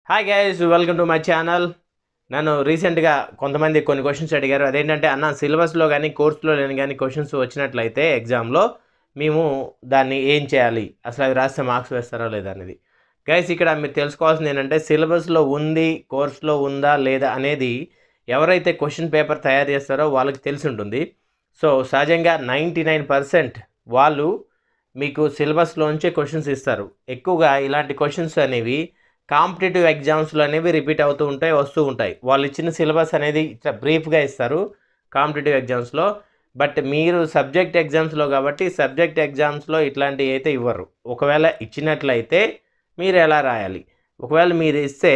hi guys welcome to my channel నన్ను రీసెంట్గా కొంతమంది కొన్ని క్వశ్చన్స్ అడిగారు అదేంటంటే అన్న సిలబస్లో కానీ కోర్సులో లేని కానీ క్వశ్చన్స్ వచ్చినట్లయితే ఎగ్జామ్లో మేము దాన్ని ఏం చేయాలి అసలు అవి రాస్తే మార్క్స్ వేస్తారా లేదా అనేది గైస్ ఇక్కడ మీరు తెలుసుకోవాల్సింది ఏంటంటే సిలబస్లో ఉంది కోర్సులో ఉందా లేదా అనేది ఎవరైతే క్వశ్చన్ పేపర్ తయారు చేస్తారో వాళ్ళకి తెలిసి ఉంటుంది సో సహజంగా నైంటీ నైన్ పర్సెంట్ వాళ్ళు మీకు సిలబస్లోంచే క్వశ్చన్స్ ఇస్తారు ఎక్కువగా ఇలాంటి క్వశ్చన్స్ అనేవి కాంపిటేటివ్ ఎగ్జామ్స్లో అనేవి రిపీట్ అవుతూ ఉంటాయి వస్తూ ఉంటాయి వాళ్ళు ఇచ్చిన సిలబస్ అనేది ఇట్లా బ్రీఫ్గా ఇస్తారు కాంపిటేటివ్ ఎగ్జామ్స్లో బట్ మీరు సబ్జెక్ట్ ఎగ్జామ్స్లో కాబట్టి సబ్జెక్ట్ ఎగ్జామ్స్లో ఇట్లాంటివి అయితే ఇవ్వరు ఒకవేళ ఇచ్చినట్లయితే మీరు ఎలా రాయాలి ఒకవేళ మీరు ఇస్తే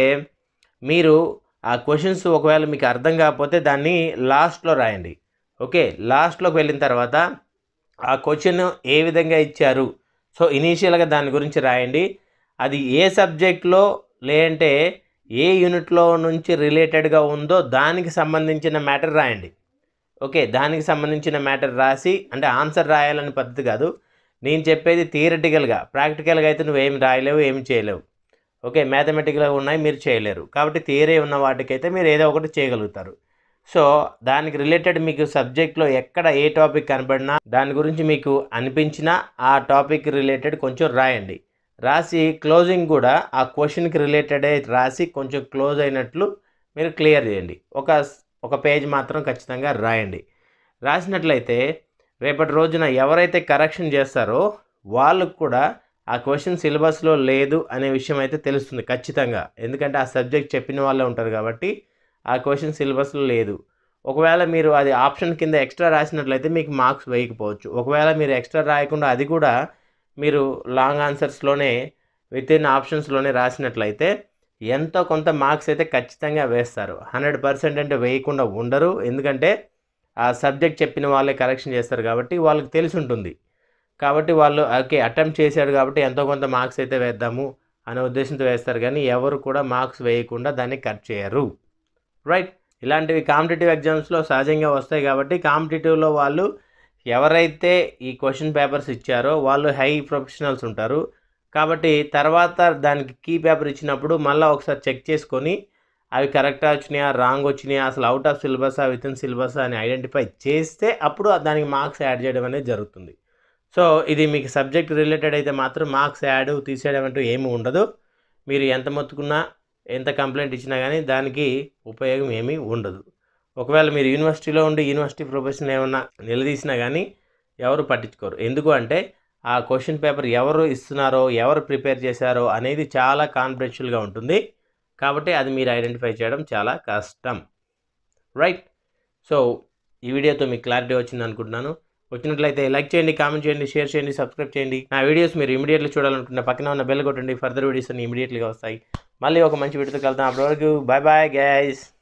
మీరు ఆ క్వశ్చన్స్ ఒకవేళ మీకు అర్థం కాకపోతే దాన్ని లాస్ట్లో రాయండి ఓకే లాస్ట్లోకి వెళ్ళిన తర్వాత ఆ క్వశ్చన్ ఏ విధంగా ఇచ్చారు సో ఇనీషియల్గా దాని గురించి రాయండి అది ఏ సబ్జెక్ట్లో లేదంటే ఏ యూనిట్లో నుంచి రిలేటెడ్గా ఉందో దానికి సంబంధించిన మ్యాటర్ రాయండి ఓకే దానికి సంబంధించిన మ్యాటర్ రాసి అంటే ఆన్సర్ రాయాలని పద్ధతి కాదు నేను చెప్పేది థియరటికల్గా ప్రాక్టికల్గా అయితే నువ్వు ఏమి రాయలేవు ఏమి చేయలేవు ఓకే మ్యాథమెటికల్గా ఉన్నాయి మీరు చేయలేరు కాబట్టి థియరీ ఉన్న వాటికైతే మీరు ఏదో ఒకటి చేయగలుగుతారు సో దానికి రిలేటెడ్ మీకు సబ్జెక్ట్లో ఎక్కడ ఏ టాపిక్ కనబడినా దాని గురించి మీకు అనిపించినా ఆ టాపిక్ రిలేటెడ్ కొంచెం రాయండి రాసి క్లోజింగ్ కూడా ఆ క్వశ్చన్కి రిలేటెడే రాసి కొంచెం క్లోజ్ అయినట్లు మీరు క్లియర్ చేయండి ఒక ఒక పేజ్ మాత్రం ఖచ్చితంగా రాయండి రాసినట్లయితే రేపటి రోజున ఎవరైతే కరెక్షన్ చేస్తారో వాళ్ళకు కూడా ఆ క్వశ్చన్ సిలబస్లో లేదు అనే విషయం అయితే తెలుస్తుంది ఖచ్చితంగా ఎందుకంటే ఆ సబ్జెక్ట్ చెప్పిన వాళ్ళే ఉంటారు కాబట్టి ఆ క్వశ్చన్ సిలబస్లో లేదు ఒకవేళ మీరు అది ఆప్షన్ కింద ఎక్స్ట్రా రాసినట్లయితే మీకు మార్క్స్ వేయకపోవచ్చు ఒకవేళ మీరు ఎక్స్ట్రా రాయకుండా అది కూడా మీరు లాంగ్ ఆన్సర్స్లోనే విత్ ఇన్ ఆప్షన్స్లోనే రాసినట్లయితే ఎంతో కొంత మార్క్స్ అయితే ఖచ్చితంగా వేస్తారు హండ్రెడ్ పర్సెంట్ అంటే వేయకుండా ఉండరు ఎందుకంటే ఆ సబ్జెక్ట్ చెప్పిన వాళ్ళే కరెక్షన్ చేస్తారు కాబట్టి వాళ్ళకి తెలిసి ఉంటుంది కాబట్టి వాళ్ళు ఓకే అటెంప్ట్ చేశాడు కాబట్టి ఎంతో కొంత మార్క్స్ అయితే వేద్దాము అనే ఉద్దేశంతో వేస్తారు కానీ ఎవరు కూడా మార్క్స్ వేయకుండా దాన్ని కట్ చేయరు రైట్ ఇలాంటివి కాంపిటేటివ్ ఎగ్జామ్స్లో సహజంగా వస్తాయి కాబట్టి కాంపిటేటివ్లో వాళ్ళు ఎవరైతే ఈ క్వశ్చన్ పేపర్స్ ఇచ్చారో వాళ్ళు హై ప్రొఫెషనల్స్ ఉంటారు కాబట్టి తర్వాత దానికి కీ పేపర్ ఇచ్చినప్పుడు మళ్ళీ ఒకసారి చెక్ చేసుకొని అవి కరెక్టా వచ్చినాయా రాంగ్ వచ్చినాయా అసలు అవుట్ ఆఫ్ సిలబసా విత్ ఇన్ సిలబసా అని ఐడెంటిఫై చేస్తే అప్పుడు దానికి మార్క్స్ యాడ్ చేయడం అనేది జరుగుతుంది సో ఇది మీకు సబ్జెక్ట్ రిలేటెడ్ అయితే మాత్రం మార్క్స్ యాడ్ తీసేయడం అంటూ ఏమీ ఉండదు మీరు ఎంత మొత్తుకున్నా ఎంత కంప్లైంట్ ఇచ్చినా కానీ దానికి ఉపయోగం ఏమీ ఉండదు ఒకవేళ మీరు యూనివర్సిటీలో ఉండి యూనివర్సిటీ ప్రొఫెషన్ ఏమన్నా నిలదీసినా కానీ ఎవరు పట్టించుకోరు ఎందుకు అంటే ఆ క్వశ్చన్ పేపర్ ఎవరు ఇస్తున్నారో ఎవరు ప్రిపేర్ చేశారో అనేది చాలా కాన్ఫిడెన్షియల్గా ఉంటుంది కాబట్టి అది మీరు ఐడెంటిఫై చేయడం చాలా కష్టం రైట్ సో ఈ వీడియోతో మీకు క్లారిటీ వచ్చింది అనుకుంటున్నాను వచ్చినట్లయితే లైక్ చేయండి కామెంట్ చేయండి షేర్ చేయండి సబ్స్క్రైబ్ చేయండి నా వీడియోస్ మీరు ఇమీడియట్లీ చూడాలనుకుంటే పక్కన ఉన్న బెల్ కొట్టండి ఫర్దర్ వీడియోస్ అన్ని ఇమీడియట్లీగా వస్తాయి మళ్ళీ ఒక మంచి వీడియోతో కలుద్దాం అప్పటివరకు బాయ్ బాయ్ గైస్